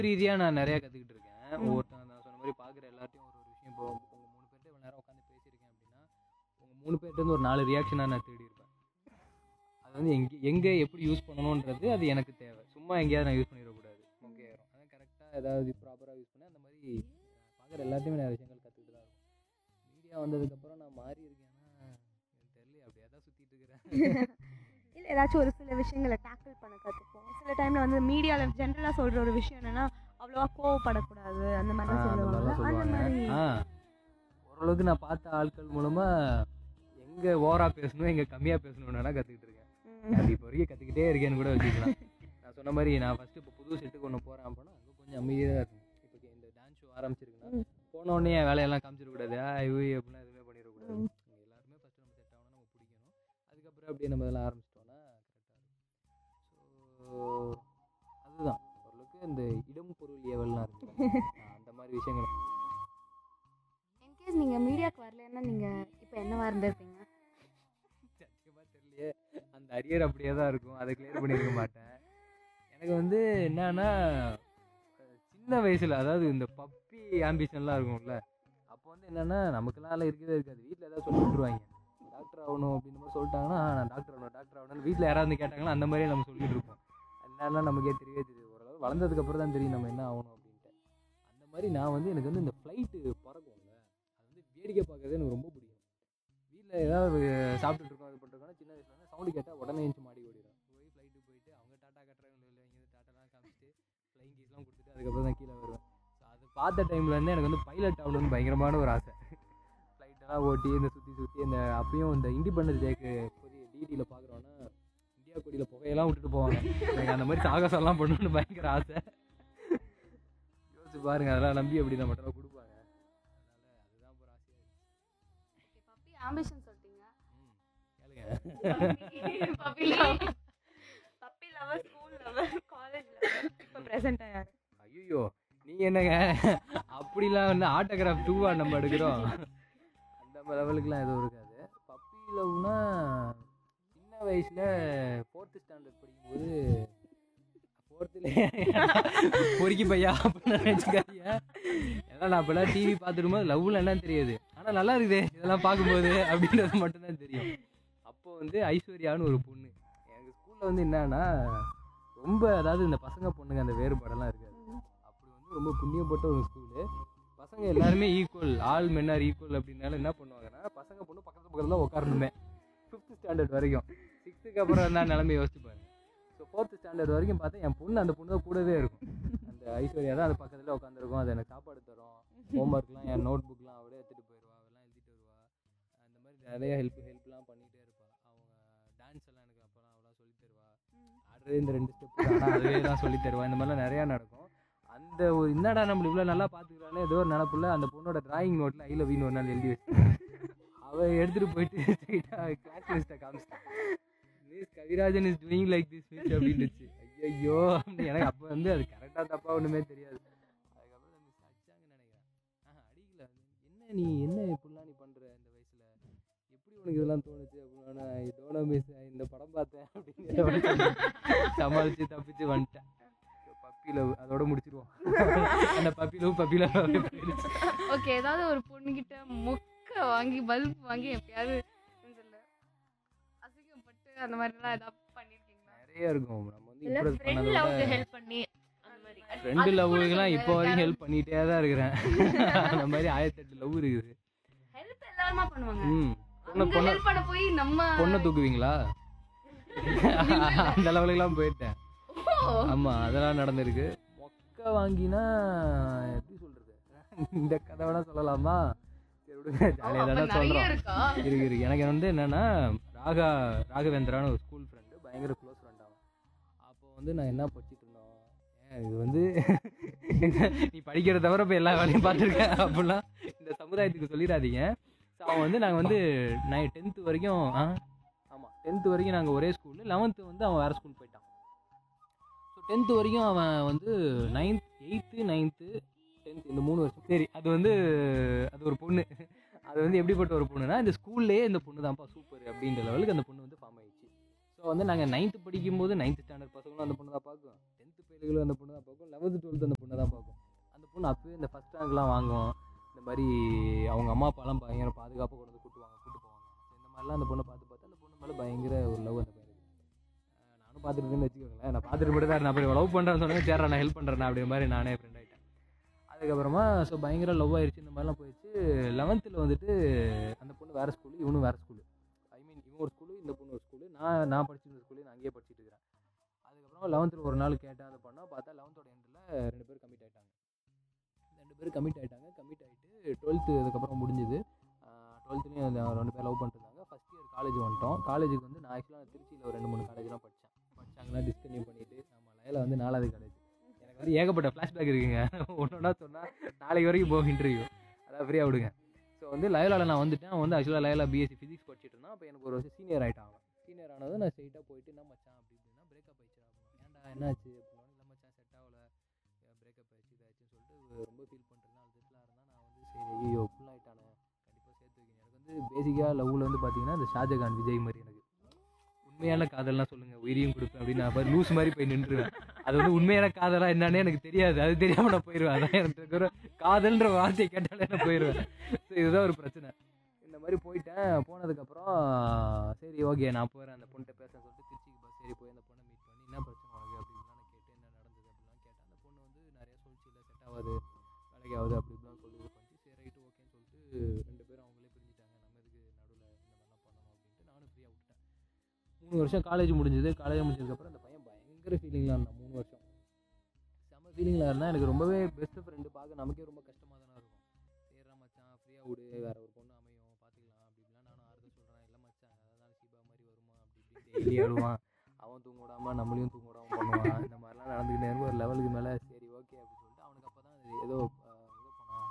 ரீதியாக நான் நிறையா கற்றுக்கிட்டு இருக்கேன் ஒவ்வொருத்தன் நான் சொன்ன மாதிரி பார்க்குற எல்லாத்தையும் ஒரு ஒரு விஷயம் இப்போ உங்கள் மூணு பேர்ட்ட இவ்வளோ நேரம் உட்காந்து பேசியிருக்கேன் அப்படின்னா உங்கள் மூணு பேர்ட்ட இருந்து ஒரு நாலு ரியாக்ஷனாக நான் தேடி இருப்பேன் அது வந்து எங்கே எங்கே எப்படி யூஸ் பண்ணணுன்றது அது எனக்கு தேவை சும்மா எங்கேயாவது நான் யூஸ் பண்ணிடக்கூடாது ஓகே அதான் கரெக்டாக ஏதாவது ப்ராப்பராக யூஸ் பண்ணி அந்த மாதிரி பார்க்குற எல்லாத்தையுமே நிறைய விஷயங்கள் கற்றுக்கிட்டு தான் இருக்கும் மீடியா வந்ததுக்கப்புறம் நான் மாறி இருக்கேன்னா எனக்கு தெரியல அப்படியே தான் சுற்றிட்டு இருக்கிறேன் இல்லை ஏதாச்சும் ஒரு சில விஷயங்களை டேக்கிள் பண்ண கற்றுப்போம் சில டைமில் வந்து மீடியாவில் ஜென்ரலாக சொல்கிற ஒரு விஷயம் என்னன்னா அவ்வளோவா கோவப்படக்கூடாது அந்த ஆ, மாதிரி அந்த சொல்லுவாங்க மாதிரிலாம் அந்த சொல்லுவாங்க மாதிரி ஆ ஓரளவுக்கு நான் பார்த்த ஆட்கள் மூலமா எங்க ஓவரா பேசணும் எங்க கம்மியா பேசணும்னு வேணா கத்துக்கிட்டு இருக்கேன் ம். அது இப்போ வரைக்கும் கத்துக்கிட்டே இருக்கேன்னு கூட வச்சுக்கலாம் நான் சொன்ன மாதிரி நான் ஃபர்ஸ்ட் இப்போ புது செட்டுக்கு ஒன்று போறேன் அப்படின்னா அங்கே கொஞ்சம் அமைதியாக தான் இருக்கும் இப்போ இந்த டான்ஸ் ஷோ ஆரம்பிச்சிருக்குன்னா ம். போன உடனே என் வேலையெல்லாம் காமிச்சிடக்கூடாது ஆ இவு அப்படின்னா எதுவுமே பண்ணிடக்கூடாது ம். இங்க எல்லாருமே ஃபர்ஸ்ட் நம்ம செட் ஆகணும் நம்ம பிடிக்கணும் அதுக்கப்புறம் அப்படியே நம்ம இதெல்லாம் ஆரம்பிச்சிட்டோம்னா கரெக்டாக இருக்கும் ஸோ அதுதான் ஓரளவுக்கு இந்த இடம் பொருள் ஏவல்லாம் இருக்கு அந்த மாதிரி விஷயங்கள் இன்கேஸ் நீங்கள் மீடியாவுக்கு வரலன்னா நீங்கள் இப்போ என்னவா இருந்திருப்பீங்க சத்தியமா தெரியலையே அந்த அரியர் அப்படியே தான் இருக்கும் அதை கிளியர் பண்ணியிருக்க மாட்டேன் எனக்கு வந்து என்னன்னா அஹ் சின்ன வயசுல அதாவது இந்த பப்பி ஆம்பிஷன்லாம் இருக்கும்ல அப்போ வந்து என்னன்னா நமக்கெல்லாம் எல்லாம் இருக்கவே இருக்காது வீட்டில் ஏதாவது சொல்லி விட்டுருவாங்க டாக்டர் ஆகணும் அப்படின்ற மாதிரி சொல்லிட்டாங்கன்னா "ஆ, நான் டாக்டர் ஆகணும் டாக்டர் ஆகணும்னு வீட்டில் யாராவது வந்து கேட்டாங்கன்னா அந்த மாதிரியே நம்ம சொல்லிட்டு இருப்போம் என்னன்னா நமக்கே தெரியவே தெரியும் ஓரளவு வளர்ந்ததுக்கு அப்புறம் தான் தெரியும் நம்ம என்ன ஆகணும் அப்படின்ட்டு அந்த மாதிரி நான் வந்து எனக்கு வந்து இந்த ஃப்ளைட்டு பறக்கும்ல அது வந்து வேடிக்கை பார்க்கறது எனக்கு ரொம்ப பிடிக்கும் வீட்டில் ஏதாவது சாப்பிட்டுட்டு இருக்கோம் இது பண்ணிருக்கோம் சின்ன வயசுல வந்து சவுண்டு கேட்டால் உடனே எழுந்து மாடி ஓடிடும் போய் ஃப்ளைட்டு போயிட்டு அவங்க டாட்டா கட்டுறாங்க இல்லை இங்கே டாட்டாலாம் காமிச்சிட்டு ஃப்ளைங் கீஸ்லாம் கொடுத்துட்டு அதுக்கப்புறம் தான் கீழே வருவேன் ஸோ அது பார்த்த டைம்லேருந்து எனக்கு வந்து பைலட் ஆகணும்னு பயங்கரமான ஒரு ஆசை ஃப்ளைட்டெல்லாம் ஓட்டி இந்த சுற்றி சுற்றி இந்த அப்பயும் இந்த இண்டிபெண்டன்ஸ் டேக்கு புதிய டிடியில் பார்க்குறோன்னா இந்தியா கொடியில் புகையெல்லாம் விட்டுட்டு போவாங்க எனக்கு அந்த மாதிரி சாகசம்லாம் பண்ணணும்னு பயங்கர ஆசை யோசிச்சு பாருங்க அதெல்லாம் நம்பி அப்படி நம்ம மட்டும் கொடுப்பாங்க அதனால அதுதான் ஒரு ஆசையாக ஓகே பப்பி ஆம்பிஷன் சொல்லிட்டீங்க கேளுங்க puppy love. Puppy lover school lover college lover இப்போ ப்ரெசென்ட்டாக யார் ஐயோ நீங்க என்னங்க அப்படிலாம் வந்து ஆட்டோகிராஃப் டூவா நம்ம எடுக்கிறோம் அந்த லெவலுக்குலாம் எதுவும் இருக்காது பப்பி லவ்னா சின்ன வயசுல ஃபோர்த்து ஸ்டாண்டர்ட் படிக்கும்போது ஃபோர்த்துல பொறுக்கி பையா அப்படின்னு நினச்சிக்காதீங்க ஏன்னா நான் அப்போல்லாம் டிவி பார்த்துடும் போது லவ்ல என்னன்னு தெரியாது ஆனால் நல்லா இருக்குது இதெல்லாம் பார்க்கும்போது அப்படின்றது மட்டும்தான் தெரியும் அப்போ வந்து ஐஸ்வர்யான்னு ஒரு பொண்ணு எங்கள் ஸ்கூலில் வந்து என்னன்னா ரொம்ப அதாவது இந்த பசங்க பொண்ணுங்க அந்த வேறுபாடெல்லாம் இருக்காது அப்படி வந்து ரொம்ப புண்ணியப்பட்ட ஒரு ஸ்கூலு பசங்க எல்லாருமே equal all men are equal அப்படின்னால என்ன பண்ணுவாங்கன்னா பசங்க பொண்ணு பக்கத்து பக்கத்தில் தான் உட்காரணுமே ஃபிஃப்த் ஸ்டாண்டர்ட் வரைக்கும் சிக்ஸ்த்துக்கு அப்புறம் என்ன நிலைமை யோசிச்சு பாருங்க ஸோ ஃபோர்த்து ஸ்டாண்டர்ட் வரைக்கும் பார்த்தா என் பொண்ணு அந்த பொண்ணு தான் கூடவே இருக்கும் அந்த ஐஸ்வர்யா தான் அந்த பக்கத்தில் உட்காந்துருக்கும் அது எனக்கு சாப்பாடு தரும் ஹோம்ஒர்க்லாம் என் நோட் புக்லாம் அவளே எடுத்துகிட்டு போயிடுவா அவெல்லாம் எழுதிட்டு வருவா அந்த மாதிரி நிறைய ஹெல்ப் ஹெல்ப்லாம் பண்ணிகிட்டே இருப்பா அவங்க டான்ஸ் எல்லாம் எனக்கு அப்போலாம் அவளாம் சொல்லி தருவா ஆடுறது இந்த ரெண்டு ஸ்டெப் ஆனால் அதுவே தான் சொல்லி தருவா இந்த மாதிரிலாம் நிறையா நடக்கும் அந்த ஒரு என்னடா நம்மள இவ்வளோ நல்லா பார்த்துக்கிறானே ஏதோ ஒரு நினப்புல அந்த பொண்ணோட டிராயிங் நோட்டில் ஐ லவ் ஒரு நாள் எழுதி வச்சு அவள் எடுத்துகிட்டு போயிட்டு ஸ்ட்ரைட்டாக கிளாஸ் லிஸ்ட்டை காமிச்சிட்டான் miss Kavirajan is doing like this miss அப்படின்னுச்சு ஐயோ அப்படின்னு எனக்கு அப்போ வந்து அது கரெக்டாக தப்பாக ஒன்றுமே தெரியாது அதுக்கப்புறம் மிஸ் அடிச்சாங்கன்னு நினைக்கிறேன் ஆஹா அடிக்கல என்ன நீ என்ன இப்படிலாம் நீ பண்ணுற இந்த வயசில் எப்படி உனக்கு இதெல்லாம் தோணுச்சு அப்படின்னா டோனோ மிஸ் இந்த படம் பார்த்தேன் அப்படின்னு சமாளித்து தப்பிச்சு வந்துட்டேன் பப்பி லவ் அதோட முடிச்சிருவோம் அந்த பப்பி லவ் பப்பி லவ் போயிடுச்சு ஓகே ஏதாவது ஒரு பொண்ணுகிட்ட மொக்க வாங்கி பல்ப் வாங்கி எப்பயாவது என்ன சொல்ல அசிங்கப்பட்டு அந்த மாதிரிலாம் ஏதாவது பண்ணியிருக்கீங்களா நிறைய இருக்கும் நம்ம வந்து இல்ல impress ஃப்ரெண்ட் பண்ணதை லவ்க்கு விட ஹெல்ப் பண்ணி அந்த மாதிரி ஃப்ரெண்டு அது கூட லவ்வுக்கெல்லாம் இப்போ சொல்லுங்க, வரைக்கும் வேற- ஹெல்ப் பண்ணிகிட்டே தான் இருக்கிறேன் அந்த மாதிரி ஆயிரத்தெட்டு லவ் இருக்குது ஹெல்ப் எல்லாருமா பண்ணுவாங்க ம் பொண்ணை அங்க பொண்ணை ஹெல்ப் பண்ண போய் நம்ம பொண்ணை தூக்குவீங்களா அந்த லெவலுக்குலாம் போயிட்டேன் ஓ, ஆமா அதெல்லாம் நடந்திருக்கு மொக்க வாங்கினா எப்படி சொல்றது இந்த கதை வேணா சொல்லலாமா சரி விடுங்க ஓ, ஜாலியாக அப்ப தானே நிறைய சொல்கிறோம் இருக்கா இருக்கு இருக்கு எனக்கு வந்து என்னன்னா ராகா ராகவேந்திரான்னு ஒரு ஸ்கூல் ஃப்ரெண்டு பயங்கர க்ளோஸ் ஃப்ரெண்ட் அவன் அப்போ வந்து நான் என்ன படிச்சுட்டு இருந்தோம் ஏன் இது வந்து நீ படிக்கிறத தவிர இப்போ எல்லா வேலையும் பார்த்துருக்க அப்படிலாம் இந்த சமுதாயத்துக்கு சொல்லிடாதீங்க ஸோ அவன் வந்து நாங்கள் வந்து நை டென்த்து வரைக்கும் ஆ ஆமாம் டென்த்து வரைக்கும் நாங்கள் ஒரே ஸ்கூலு லெவன்த்து வந்து அவன் வேறு ஸ்கூல் போயிட்டான் ஸோ டென்த்து வரைக்கும் அவன் வந்து நைன்த் எயித்து நைன்த்து டென்த் இந்த மூணு வருஷம் சரி அது வந்து அது ஒரு பொண்ணு அது வந்து எப்படிப்பட்ட ஒரு பொண்ணுனா இந்த ஸ்கூல்லேயே இந்த பொண்ணு தான்ப்பா சூப்பர் அப்படின்ற லெவலுக்கு அந்த பொண்ணு வந்து ஃபார்ம் ஆயிடுச்சு ஸோ வந்து நாங்கள் நைன்த்து படிக்கும்போது நைன்த்து ஸ்டாண்டர்ட் பசங்களும் அந்த பொண்ணு தான் பார்க்கும் டென்த்து பையல்களும் அந்த பொண்ணு தான் பார்க்கும் லெவன்த்து டுவெல்த்து அந்த பொண்ணு தான் பார்க்கும் அந்த பொண்ணு அப்போயே இந்த ஃபஸ்ட் ரேங்க்லாம் வாங்கும் இந்த மாதிரி அவங்க அம்மா அப்பாலாம் பயங்கர பாதுகாப்பாக கொண்டு வந்து கூட்டு வாங்க கூட்டு போவாங்க So, இந்த மாதிரிலாம் அந்த பொண்ணை பார்த்து பார்த்து அந்த பொண்ணு மேலே பயங்கர ஒரு லவ் அந்த பையனுக்கு அஹ் நானும் பார்த்துட்டு வச்சுக்கோங்களேன் நான் பார்த்துட்டு மட்டும் தான் நான் போய் லவ் பண்ணுறேன்னு சொன்னேன் சேரா நான் ஹெல்ப் பண்ணுறேன் அப்படிங்கிற மாதிரி நானே ஃப்ரெண்ட் ஆகிட்டேன் அதுக்கப்புறமா ஸோ பயங்கர லவ் ஆயிடுச்சு இந்த மாதிரிலாம் போயிடுச்சு லெவன்த்தில் வந்துட்டு அந்த பொண்ணு வேறு ஸ்கூலு இவனும் வேறு ஸ்கூலு ஐ மீன் இவன் ஒரு ஸ்கூலு இந்த பொண்ணு ஒரு ஸ்கூலு நான் நான் படிச்சிருந்த ஸ்கூலு நான் அங்கேயே படிச்சுட்டு இருக்கிறேன் அதுக்கப்புறம் லெவன்த்தில் ஒரு நாள் கேட்டேன் அதை பண்ணால் பார்த்தா லெவன்த்தோட எண்டில் ரெண்டு பேரும் கமிட் ஆகிட்டாங்க ரெண்டு பேரும் கமிட் ஆகிட்டாங்க கமிட் ஆகிட்டு டுவெல்த்து அதுக்கப்புறம் முடிஞ்சுது டுவெல்த்துலேயும் ரெண்டு பேர் லவ் பண்ணிருந்தாங்க ஃபஸ்ட் இயர் காலேஜ் வந்துட்டோம் காலேஜுக்கு வந்து நான் ஆக்சுவலாக திருச்சியில் ஒரு ரெண்டு மூணு காலேஜ்லாம் படித்தேன் படிச்சாங்கன்னா டிஸ்கன்யூ பண்ணிவிட்டு நம்ம லயல வந்து நாலாவது காலேஜ் எனக்கு வந்து ஏகப்பட்ட ஃப்ளாஷ்பேக் இருக்குங்க ஒன்று ஒன்றா சொன்னால் நாளைக்கு வரைக்கும் போகும் இன்டர்வியூ அதான் ஃப்ரீயாக விடுங்க ஸோ வந்து லயலாவில் நான் வந்துட்டேன் அவன் வந்து ஆக்சுவலாக லயலா பிஎஸ்சி ஃபிசிக்ஸ் படிச்சுட்டு இருந்தான் அப்போ எனக்கு ஒரு வருஷம் சீனியர் ஆகிட்டான் அவன் சீனியர் ஆனதும் நான் ஸ்ட்ரைட்டாக போயிட்டு என்ன மச்சான் அப்படி இப்படின்னா பிரேக்கப் ஆயிடுச்சு ஏன்டா என்னாச்சு அப்படின்னா இல்லை மச்சான் செட் ஆகல பிரேக்கப் ஆயிடுச்சு இதாச்சுன்னு சொல்லிட்டு ரொம்ப ஃபீல் பண்ணுறேன் அழுதுட்டுலாம் இருந்தால் நான் வந்து சரி ஐயோ ஃபுல் ஆகிட்டானே கண்டிப்பாக சேர்த்து வைக்கணும் எனக்கு வந்து பேசிக்காக லவ்வில் வந்து பார்த்தீங்கன்னா இந்த ஷாஜகான் விஜய் மாதிரி எனக்கு உண்மையான காதல்லாம் சொல்லுங்க உயிரையும் கொடுப்பேன் அப்படின்னு நான் பாரு லூஸ் மாதிரி போய் நின்றுவேன் அது வந்து உண்மையான காதலா என்னன்னே எனக்கு தெரியாது அது தெரியாம நான் போயிடுவேன் அதான் எனக்கு இருக்கிற காதல்ன்ற வார்த்தையை கேட்டாலே நான் போயிடுவேன் ஸோ இதுதான் ஒரு பிரச்சனை இந்த மாதிரி போயிட்டேன் போனதுக்கப்புறம் சரி ஓகே நான் போகிறேன் அந்த பொண்ணுகிட்ட பேச சொல்லிட்டு திருச்சிக்கு பஸ் ஏறி போய் அந்த பொண்ணை மீட் பண்ணி என்ன பிரச்சனை உனக்கு அப்படின்லாம் நான் கேட்டு என்ன நடந்தது அப்படிலாம் கேட்டேன் அந்த பொண்ணு வந்து நிறைய சொல்லிச்சு இல்லை செட் ஆகாது வேலைக்கு ஆகுது அப்படி இப்படிலாம் சொல்லி இது பண்ணிச்சு சரி ரைட்டு ஓகேன்னு சொல்லிட்டு ரெண்டு பேரும் அவங்களே பிரிஞ்சுட்டாங்க நம்ம எதுக்கு நடுவில் இந்த மாதிரிலாம் பண்ணணும் அப்படின்ட்டு நானும் ஃப்ரீயாக விட்டுட்டேன் மூணு வருஷம் காலேஜ் முடிஞ்சது காலேஜ் முடிஞ்சதுக்கப்புறம் அந்த பையன் பயங்கர ஃபீலிங்கில் இருந்தான் மூணு வருஷம் செம்ம ஃபீலிங்கில் இருந்தால் எனக்கு ரொம்பவே பெஸ்ட் ஃப்ரெண்டு பார்க்க நமக்கே ரொம்ப கஷ்டமாக தானே இருக்கும் சரிடா மச்சான் ஃப்ரீயாக விடு வேற ஒரு பொண்ணு அமையும் பார்த்துக்கலாம் அப்படி இப்படிலாம் நானும் ஆறுதல் சொல்கிறேன் இல்லை மச்சான் அதான் சீபா மாதிரி வருமா அப்படி இப்படி டெய்லி ஆடுவான் அவன் தூங்க விடாம நம்மளையும் தூங்க விடாம பண்ணுவான் இந்த மாதிரிலாம் நடந்துக்கிட்டே இருக்கும் ஒரு லெவலுக்கு மேலே சரி ஓகே அப்படின்னு சொல்லிட்டு அவனுக்கு அப்போ தான் ஏதோ ஆஹ், எங்கே போனான்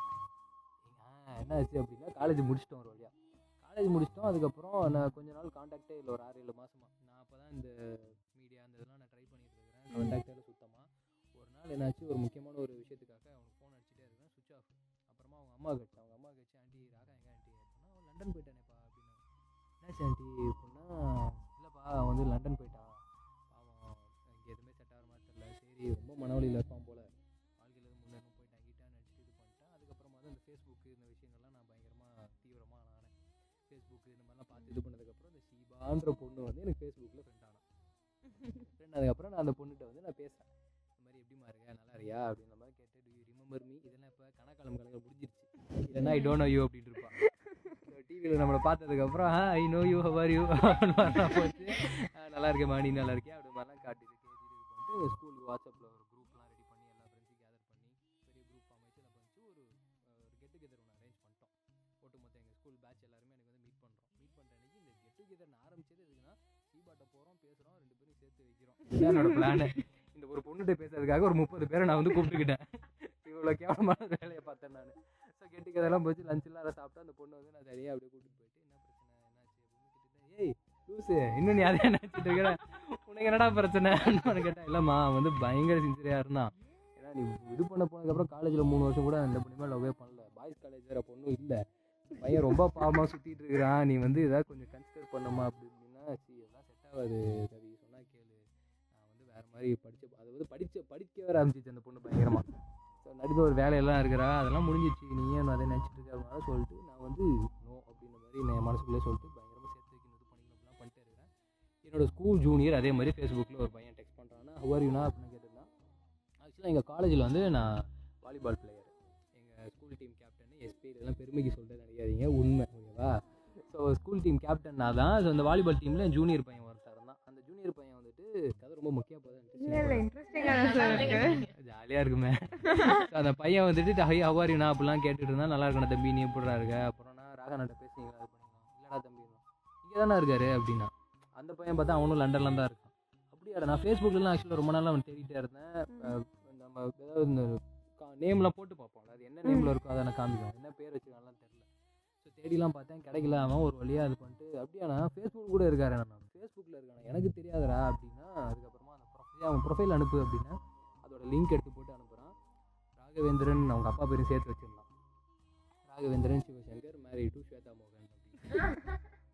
ஆ, என்ன ஆச்சு அப்படின்னா காலேஜ் முடிச்சிட்டோம் ஒரு வழியாக காலேஜ் முடிச்சிட்டோம் அதுக்கப்புறம் நான் கொஞ்ச நாள் காண்டாக்டே இல்லை ஒரு ஆறு ஏழு மாசமா நான் அப்போ தான் இந்த மீடியா அந்த இதெல்லாம் நான் ட்ரை பண்ணிட்டு இருக்கிறேன் காண்டாக்டே சுத்தமாக ஒரு நாள் என்னாச்சு ஒரு முக்கியமான ஒரு விஷயத்துக்காக அவனுக்கு ஃபோன் அடிச்சுட்டே இருக்கிறேன் சுவிச் ஆஃப் அப்புறமா அவங்க அம்மா கட்சி அவங்க அம்மா கட்சி ஆண்டி ராகா எங்க ஆண்டி அப்படின்னா அவன் லண்டன் போயிட்டானேப்பா அப்படின்னு என்னாச்சு ஆண்டி அப்படின்னா இல்லைப்பா அவன் வந்து லண்டன் போயிட்டான் பாவம் இங்கே எதுவுமே செட் ஆகிற மாதிரி தெரியல சரி ரொம்ப மனவழியில் இருப்பான் போல வாழ்க்கையில் எதுவும் முன்னேறும் போயிட்டான் கிட்டான்னு அடிச்சுட்டு இது பண்ணிட்டேன் அதுக்கப்புறமா தான் இந்த ஃபேஸ்புக்கு இந்த விஷயங்கள்லாம் நான் பயங்கரமாக தீவிரமாக நானே ஃபேஸ்புக்கு இந்த மாதிரிலாம் பார்த்து இது பண்ணதுக்கப்புறம் இந்த ஷீபான்ற பொண்ணு வந்து எனக்கு ஃபேஸ்புக்கில் ஃப்ரெண்ட் ஆனான் ஃப்ரெண்ட் ஆனதுக்கப்புறம் நான் அந்த பொண்ணுகிட்ட வந்து நான் பேசுகிறேன் இந்த மாதிரி எப்படிமா இருக்க நல்லா இருக்கியா அப்படின்ற மாதிரி கேட்டு டு யூ ரிமெம்பர் மீ இதெல்லாம் இப்போ கணக்காலம் கணக்கில் முடிஞ்சிருச்சு இல்லைன்னா ஐ டோன்ட் நோ யூ அப்படின்ட்டு இருப்பான் டிவியில் நம்மளை பார்த்ததுக்கப்புறம் I know you how are you மாதிரிலாம் போச்சு "ஆ, நல்லா இருக்கேன் மாணி நல்லா இருக்கேன் அப்படி மாதிரிலாம் காட்டிட்டு கேட்டுட்டு இது பண்ணிட்டு ஸ்கூலுக்கு வாட்ஸ்அப்பில் ஒரு குரூப்லாம் ரெடி பண்ணி எல்லா ஃப்ரெண்ட்ஸையும் கேதர் பண்ணி பெரிய குரூப் அமைச்சு என்ன பண்ணிச்சு ஒரு அஹ், ஒரு கெட் டுகெதர் ஒன்று அரேஞ்ச் பண்ணிட்டோம் ஒட்டுமொத்த எங்கள் ஸ்கூல் பேட்ச் எல்லாருமே எனக்கு வந்து மீட் பண்ணுறோம் மீட் பண்ணுற அன்னைக்கு இந்த கெட் டுகெதர் ஆரம்பிச்சது எதுக்குன்னா சீபாட்ட போகிறோம் பேசுகிறோம் ரெண்டு பேரும் சேர்த்து வைக்கிறோம் இதுதான் என்னோட பிளான் இந்த ஒரு பொண்ணுகிட்ட பேசுறதுக்காக ஒரு முப்பது பேரை நான் வந்து கூப்பிட்டுக்கிட்டேன் இவ்வளோ கேவலமான வேலையை பார்த்தேன் நான் ஸோ கெட் டுகெதர்லாம் போச்சு லஞ்செல்லாம் சாப்பிட்டு அந்த பொண்ணு வந்து நான் தனியாக அப்படியே கூட்டிட்டு போயிட்டு என்ன பிரச்சனை என்னாச்சு அப்படின்னு கேட்டுட்டேன் ஏய் லூசு இன்னும் நீ அதே நினச்சிட்டு இருக்கிற உனக்கு என்னடா பிரச்சனை நான் கேட்டேன் இல்லைம்மா அவன் வந்து பயங்கர சின்சியராக இருந்தான் ஏன்னா நீ இது பண்ண போனதுக்கப்புறம் காலேஜில் மூணு வருஷம் கூட அந்த பொண்ணுமே லவ்வே பண்ணல பாய்ஸ் காலேஜ் வேறு பொண்ணும் இல்லை பையன் ரொம்ப பாவமாக சுற்றிட்டு இருக்கிறான் நீ வந்து ஏதாவது கொஞ்சம் கன்சிடர் பண்ணுமா அப்படி இப்படின்னா சி இதெல்லாம் செட் ஆகாது கவி சொன்னா கேளு நான் வந்து வேறு மாதிரி படிச்ச அது வந்து படிச்ச படிக்க வேற ஆரம்பிச்சிச்சு அந்த பொண்ணு பயங்கரமாக ஸோ நடுவில் ஒரு வேலையெல்லாம் இருக்கிறா அதெல்லாம் முடிஞ்சிச்சு நீ ஏன் அதை நினச்சிட்டு இருக்க அப்படின்னால சொல்லிட்டு நான் வந்து நோ அப்படின்ற மாதிரி நான் என் மனசுக்குள்ளே சொல்லிட்டு பயங்கரமாக சேர்த்து வைக்கணும் இது பண்ணிக்கணும் அப்படிலாம் பண்ணிட்டே இருக்கிறேன் என்னோட ஸ்கூல் ஜூனியர் அதே மாதிரி ஃபேஸ்புக்கில் ஒரு பையன் டெக்ஸ்ட் பண்ணுறான்னா ஹவர் யூனா அப்படின்னு கேட்டிருந்தான் ஆக்சுவலாக எங்கள் காலேஜில் வந்து நான் வாலிபால் பிளேயர் எங்கள் ஸ்கூல் டீம் கேப்டன் எஸ்பி இதெல்லாம் பெருமைக்கு சொல்லிட்டு நினைக்காதீங்க உண்மை ஓகேவா ஸோ ஸ்கூல் டீம் கேப்டன் நான் தான் ஸோ அந்த வாலிபால் டீமில் ஜூனியர் பையன் ஒருத்தர் தான் அந்த ஜூனியர் பையன் வந்துட்டு கதை ரொம்ப முக்கியம் இல்லை இல்லை இன்ட்ரெஸ்டிங்காக தான் சார் இருக்கு ஜாலியாக இருக்குமே So, அந்த பையன் வந்துட்டு ஹை ஹவாரி நான் அப்படிலாம் கேட்டுட்டு இருந்தா நல்லா இருக்கணும் தம்பி நீ எப்படிடா இருக்க அப்புறம் நான் ராகநாட்ட பேசுனீங்களா அது பண்ணிக்கலாம் இல்லடா தம்பி இங்கே தானே இருக்காரு அப்படின்னா அந்த பையன் பார்த்தா அவனும் லண்டன்ல தான் இருக்கான் அப்படியாடா நான் ஃபேஸ்புக்லாம் ஆக்சுவலாக ரொம்ப நாளாக அவன் தேடிட்டே இருந்தேன் அஹ் நம்ம ஏதாவது இந்த நேம்லாம் போட்டு பார்ப்போம்ல அது என்ன நேமில் இருக்கோ அதை நான் காமிக்கும் என்ன பேர் வச்சுக்கலாம் தெரியல ஸோ தேடிலாம் பார்த்தேன் கிடைக்கல அவன் ஒரு வழியாக இது பண்ணிட்டு அப்படியாண்ணா ஃபேஸ்புக் கூட இருக்காரு நான் ஃபேஸ்புக்கில் இருக்கானா எனக்கு தெரியாதுடா அப்படின்னா அதுக்கப்புறமா அந்த ப்ரொஃபைல் அவன் ப்ரொஃபைல் அனுப்பு அப்படின்னா அதோட லிங்க் எடுத்து போட்டு அனுப்புகிறான் ராகவேந்திரன் அவங்க அப்பா பேரும் சேர்த்து வச்சிருந்தான் ராகவேந்திரன் சிவசங்கர் மேரி டு ஸ்வேதா மோகன் அப்படின்னு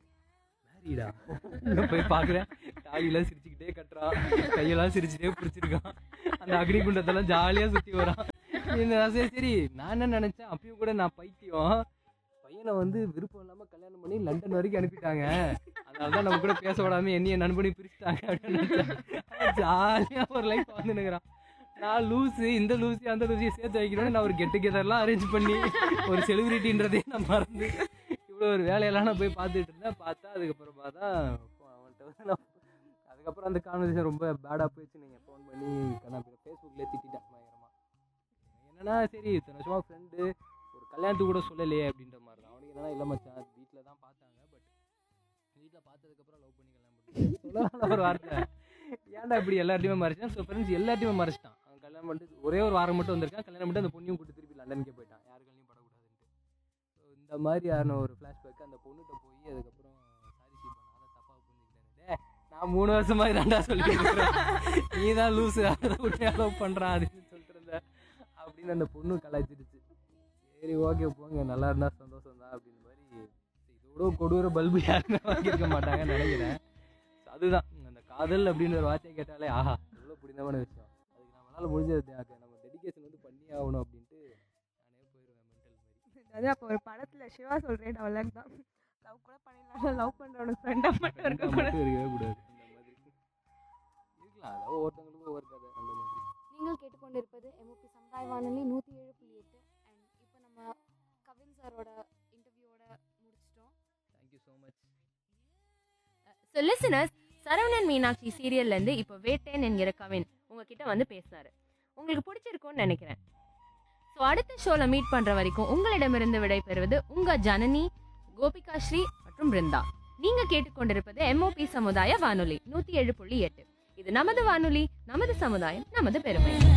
மேரிடா போய் பார்க்குறேன் தாலியெல்லாம் சிரிச்சுக்கிட்டே கட்டுறான் கையெல்லாம் சிரிச்சுட்டே பிடிச்சிருக்கான் அந்த அக்னிகுண்டத்தெல்லாம் ஜாலியாக சுற்றி வரான் அப்படின்னு நான் சரி சரி நான் என்ன நினைச்சேன் அப்பயும் கூட நான் பைத்தியம் பையனை வந்து விருப்பம் இல்லாம கல்யாணம் பண்ணி லண்டன் வரைக்கும் அனுப்பிட்டாங்க அதனால தான் நம்ம கூட பேச விடாம என்னைய நண்பனி பிரிச்சுட்டாங்க அப்படின்னு நினைச்சேன் ஜாலியா ஒரு லைஃப் வந்து நிற்கிறான் நான் லூஸு இந்த லூசி அந்த லூசியை சேர்த்து வைக்கணும்னு நான் ஒரு கெட் டுகெதர்லாம் அரேஞ்ச் பண்ணி ஒரு செலிபிரிட்டின்றதே நான் மறந்து இவ்வளோ ஒரு வேலையெல்லாம் நான் போய் பார்த்துட்டு இருந்தேன் பார்த்தா அதுக்கப்புறமா தான் அவன்கிட்ட வந்து நான் அதுக்கப்புறம் அந்த கான்வர்சேஷன் ரொம்ப பேடாக போயிடுச்சு நீங்கள் ஃபோன் பண்ணி நான் ஃபேஸ்புக்கில் திட்டிட்டேன் பயங்கரமாக என்னன்னா சரி இத்தனை வருஷமா ஃப்ரெண்டு ஒரு கல்யாணத்துக்கு கூட சொல்லலையே அப்படின்ற மாதிரி தான் அவனுக்கு என்னன்னா இல்லை மச்சான் வீட்டில் தான் பார்த்தாங்க பட் வீட்டில் பார்த்ததுக்கப்புறம் லவ் பண்ணி கல்யாணம் பண்ணி சொல்லலாம் ஒரு வார்த்தை ஏன்டா இப்படி எல்லாத்தையுமே மறைச்சான் ஸோ ஃப்ரெண்ட்ஸ் எல்லாத்தையுமே மறைச்சிட்டான் அவன் கல்யாணம் பண்ணிட்டு ஒரே ஒரு வாரம் மட்டும் வந்திருக்கான் கல்யாணம் பண்ணிட்டு அந்த பொண்ணையும் கூட்டு திருப்பி லண்டனுக்கே போயிட்டான் யாரு கல்யாணம் படக்கூடாதுன்ட்டு ஸோ இந்த மாதிரியான ஒரு ஃப்ளாஷ்பேக் அந்த பொண்ணுகிட்ட போய் அதுக்கப்புறம் சாரி சீட் பண்ண அதை தப்பாக புரிஞ்சுக்கிட்டேன் டே நான் மூணு வருஷமா இதாண்டா சொல்லிட்டு இருக்கிறேன் நீ தான் லூஸு அதை விட்டு லவ் பண்ணுறான் அப்படின்னு சொல்லிட்டு இருந்த அப்படின்னு அந்த பொண்ணு கலாய்ச்சிருச்சு சரி ஓகே போங்க நல்லா இருந்தா சந்தோஷம் தான் அப்படின்னு மாதிரி இதோட கொடூர பல்பு யாருமே வாங்கியிருக்க மாட்டாங்கன்னு நினைக்கிறேன் So அதுதான் அந்த காதல் அப்படின்ற ஒரு வார்த்தையை கேட்டாலே ஆஹா எவ்வளோ புரிந்தமான விஷயம் அதுக்கு நம்மளால முடிஞ்சது தேவை. நம்ம டெடிகேஷன் வந்து பண்ணி ஆகணும் அப்படின்ட்டு நானே போயிடுவேன் மென்டல் மாதிரி அது அப்போ ஒரு படத்துல சிவா சொல்றேன் டவுலக் தான் லவ் கூட பண்ணிடலாம் லவ் பண்றவனுக்கு ஃப்ரெண்டா மட்டும் இருக்க ஃப்ரெண்டா கூட மட்டும் இருக்கவே கூடாது அந்த மாதிரி இருக்கலாம் அதாவது ஒவ்வொருத்தவங்களுக்கும் ஒவ்வொரு கதை அந்த மாதிரி நீங்கள் கேட்டுக்கொண்டிருப்பது எம்ஓபி சமுதாய வானொலி நூற்றி ஏழு புள்ளி எட்டு அண்ட் இப்போ நம்ம கவின் சாரோட இன்டர்வியூவோட முடிச்சிட்டோம் thank you so much so listeners Saravanan Meenakshi சீரியல்ல இருந்து இப்போ வேட்டேன் என்கிற கவின் உங்ககிட்ட வந்து பேசினாரு உங்களுக்கு பிடிச்சிருக்கும்னு நினைக்கிறேன் ஸோ அடுத்த ஷோல மீட் பண்ற வரைக்கும் உங்களிடமிருந்து விடை பெறுவது உங்க ஜனனி கோபிகா ஸ்ரீ மற்றும் பிருந்தா நீங்க கேட்டுக்கொண்டிருப்பது எம்ஓபி சமுதாய வானொலி நூத்தி ஏழு புள்ளி எட்டு இது நமது வானொலி நமது சமுதாயம் நமது பெருமை